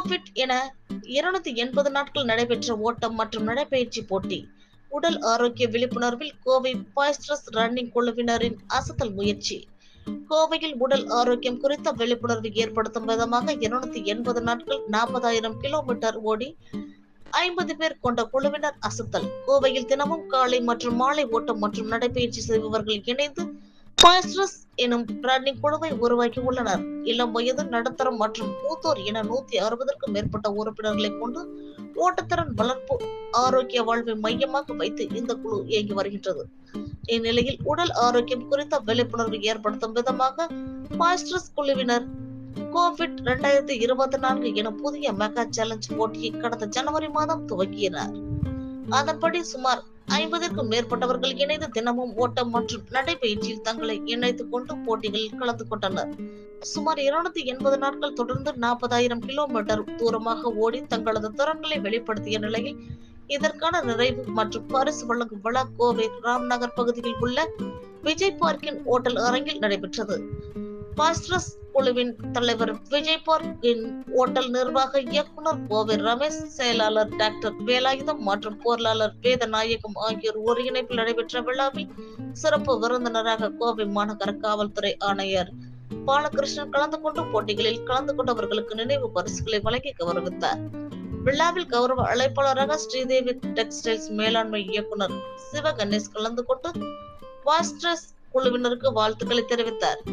Covid என இருநூத்தி எண்பது நாட்கள் நடைபெற்ற ஓட்டம் மற்றும் நடைபயிற்சி போட்டி உடல் ஆரோக்கிய விழிப்புணர்வில் கோவை பாய்ஸ்டர்ஸ் ரன்னிங் குழுவினரின் அசத்தல் முயற்சி கோவையில் உடல் ஆரோக்கியம் குறித்த விழிப்புணர்வு ஏற்படுத்தும் விதமாக இருநூத்தி எண்பது நாட்கள் நாற்பதாயிரம் கிலோமீட்டர் ஓடி ஐம்பது பேர் கொண்ட குழுவினர் அசத்தல் கோவையில் தினமும் காலை மற்றும் மாலை ஓட்டம் மற்றும் நடைபயிற்சி செய்பவர்கள் இணைந்து பாய்ஸ்டர்ஸ் எனும் ரன்னிங் குழுவை உருவாக்கி உள்ளனர் இளம் வயது நடுத்தரம் மற்றும் மூத்தோர் என நூத்தி அறுபதற்கும் மேற்பட்ட உறுப்பினர்களை கொண்டு ஓட்டத்திறன் வளர்ப்பு ஆரோக்கிய வாழ்வை மையமாக வைத்து இந்த குழு இயங்கி வருகின்றது இந்நிலையில் உடல் ஆரோக்கியம் குறித்த விழிப்புணர்வு ஏற்படுத்தும் விதமாக பாஸ்டர்ஸ் குழுவினர் கோவிட் இரண்டாயிரத்தி இருபத்தி நான்கு என புதிய மெகா சேலஞ்ச் போட்டியை கடந்த ஜனவரி மாதம் துவக்கினர் அதன்படி சுமார் ஐம்பதற்கும் மேற்பட்டவர்கள் இணைந்து தினமும் ஓட்டம் மற்றும் நடைபயிற்சியில் தங்களை இணைத்துக் கொண்டு போட்டிகளில் கலந்து கொண்டனர் சுமார் இருநூத்தி எண்பது நாட்கள் தொடர்ந்து நாற்பதாயிரம் கிலோமீட்டர் தூரமாக ஓடி தங்களது திறன்களை வெளிப்படுத்திய நிலையில் இதற்கான நிறைவு மற்றும் பரிசு வழங்கும் விழா கோவை ராம்நகர் பகுதியில் உள்ள விஜய் பார்க்கின் ஓட்டல் அரங்கில் நடைபெற்றது பாஸ்டர்ஸ் குழுவின் தலைவர் விஜய் பார்க்கின் ஓட்டல் நிர்வாக இயக்குனர் கோவை ரமேஷ் செயலாளர் டாக்டர் வேலாயுதம் மற்றும் பொருளாளர் வேதநாயகம் ஆகியோர் ஒருங்கிணைப்பில் நடைபெற்ற விழாவில் சிறப்பு விருந்தினராக கோவை மாநகர காவல்துறை ஆணையர் பாலகிருஷ்ணன் கலந்து கொண்டு போட்டிகளில் கலந்து கொண்டவர்களுக்கு நினைவு பரிசுகளை வழங்கி கௌரவித்தார் விழாவில் கௌரவ அழைப்பாளராக ஸ்ரீதேவி டெக்ஸ்டைல்ஸ் மேலாண்மை இயக்குனர் சிவ கணேஷ் கலந்து கொண்டு பாஸ்டர்ஸ் குழுவினருக்கு வாழ்த்துக்களை தெரிவித்தார்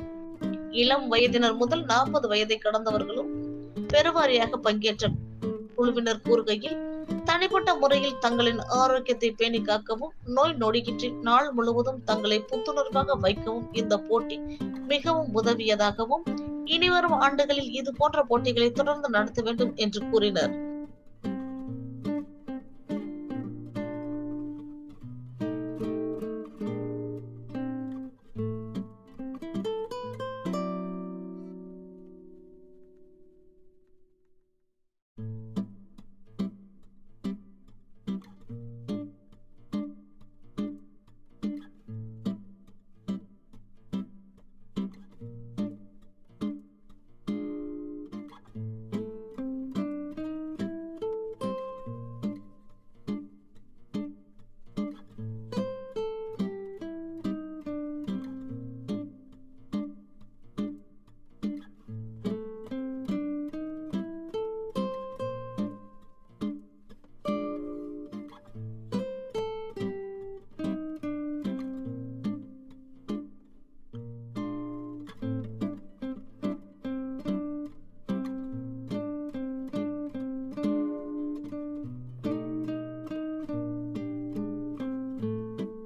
இளம் வயதினர் முதல் நாற்பது வயதை கடந்தவர்களும் பெருவாரியாக பங்கேற்ற குழுவினர் கூறுகையில் தனிப்பட்ட முறையில் தங்களின் ஆரோக்கியத்தை பேணி காக்கவும் நோய் நொடியின்றி நாள் முழுவதும் தங்களை புத்துணர்வாக வைக்கவும் இந்த போட்டி மிகவும் உதவியதாகவும் இனிவரும் ஆண்டுகளில் இது போன்ற போட்டிகளை தொடர்ந்து நடத்த வேண்டும் என்று கூறினர்